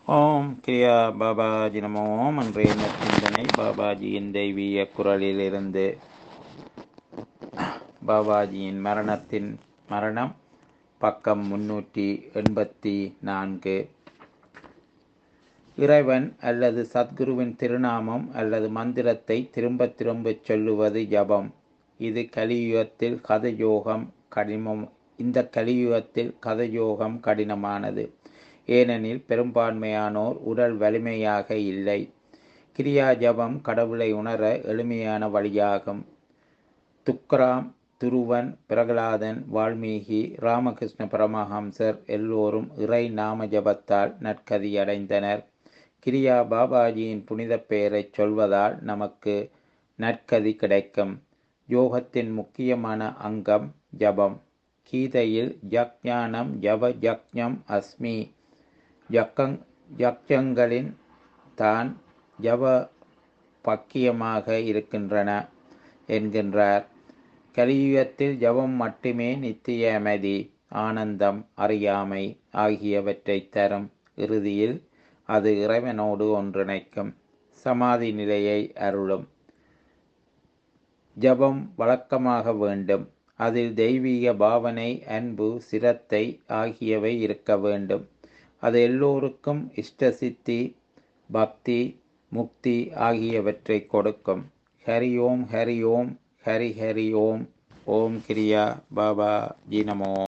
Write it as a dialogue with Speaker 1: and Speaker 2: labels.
Speaker 1: ஓம் கிரியா பாபாஜி நமோ ஓம் அன்றைய சிந்தனை பாபாஜியின் தெய்வீக குரலிலிருந்து பாபாஜியின் மரணத்தின் மரணம் பக்கம் முன்னூற்றி எண்பத்தி நான்கு இறைவன் அல்லது சத்குருவின் திருநாமம் அல்லது மந்திரத்தை திரும்ப திரும்பச் சொல்லுவது ஜபம் இது கலியுகத்தில் கதயோகம் கடினம் இந்த கலியுகத்தில் கதயோகம் கடினமானது ஏனெனில் பெரும்பான்மையானோர் உடல் வலிமையாக இல்லை கிரியா ஜபம் கடவுளை உணர எளிமையான வழியாகும் துக்ராம் துருவன் பிரகலாதன் வால்மீகி ராமகிருஷ்ண பரமஹம்சர் எல்லோரும் இறை நாம ஜபத்தால் நற்கதி அடைந்தனர் கிரியா பாபாஜியின் புனித பெயரைச் சொல்வதால் நமக்கு நற்கதி கிடைக்கும் யோகத்தின் முக்கியமான அங்கம் ஜபம் கீதையில் ஜக்ஞானம் ஜப ஜக்ஞம் அஸ்மி ஜக்கங் ஜக்ஞங்களின் தான் ஜப பக்கியமாக இருக்கின்றன என்கின்றார் கலியுகத்தில் ஜபம் மட்டுமே நித்திய அமைதி ஆனந்தம் அறியாமை ஆகியவற்றை தரும் இறுதியில் அது இறைவனோடு ஒன்றிணைக்கும் சமாதி நிலையை அருளும் ஜபம் வழக்கமாக வேண்டும் அதில் தெய்வீக பாவனை அன்பு சிரத்தை ஆகியவை இருக்க வேண்டும் அது எல்லோருக்கும் இஷ்டசித்தி பக்தி முக்தி ஆகியவற்றை கொடுக்கும் ஹரி ஓம் ஹரி ஓம் ஹரி ஹரி ஓம் ஓம் கிரியா பாபா ஜி நமோ